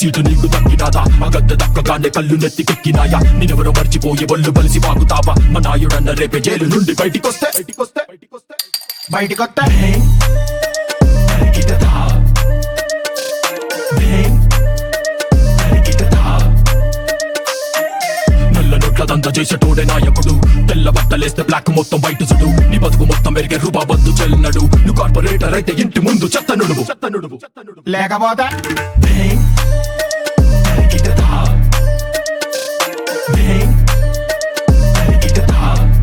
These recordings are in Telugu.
సీటు నీకు దక్కినాదా ఆ గద్దె దక్కగానే కళ్ళు నెత్తికెక్కినాయా నిన్నెవరో మర్చిపోయి ఒళ్ళు బలిసి బాగుతావా మా నాయుడన్న రేపే జైలు నుండి బయటికొస్తే బయటికొస్తే బయటికొస్తే బయటికొత్తే నరికితదా. భేం. నరికితదా. నల్ల నోట్ల దంద చేసేటోడే నాయకుడు తెల్ల బట్టలేస్తే బ్లాక్ మొత్తం బయట చుడు నీ బతుకు మొత్తం మెరిగే రూపా బద్దు చెల్లనడు నువ్వు కార్పొరేటర్ అయితే ఇంటి ముందు చెత్త నుడువు చెత్త నుడువు చెత్త నుడువు లేకపోతే భేం. నరికితదా. భేం. నరికితదా.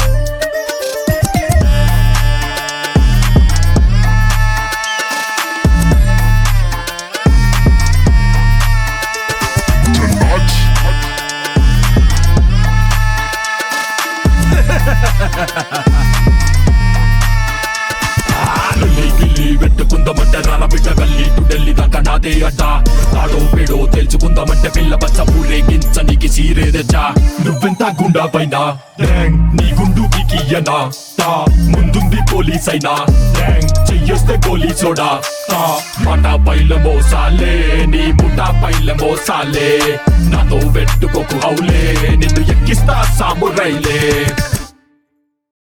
గిల్లి గిల్లి పెట్టుకుందామంటే రాల బిడ్డ గల్లి టు ఢిల్లీ దాకా నాదే అడ్డ తాడో పేడో తెలుసుకుందామంటే పిల్ల బచ్చ ఊరేగించనికి సీరే తెచ్చా నువ్వెంత గుండా పైన ర్యాంగ్ నీ గుండు కియనా తా ముందుంది పోలీస్ అయినా ర్యాంగ్ చెయ్యేస్తే పోలీసోడా తా మాట పైల మోసాలే నీ ముఠ పైల మోసాలే నాతో పెట్టుకోకు హౌలే నిన్ను ఎక్కిస్తా సామురైలే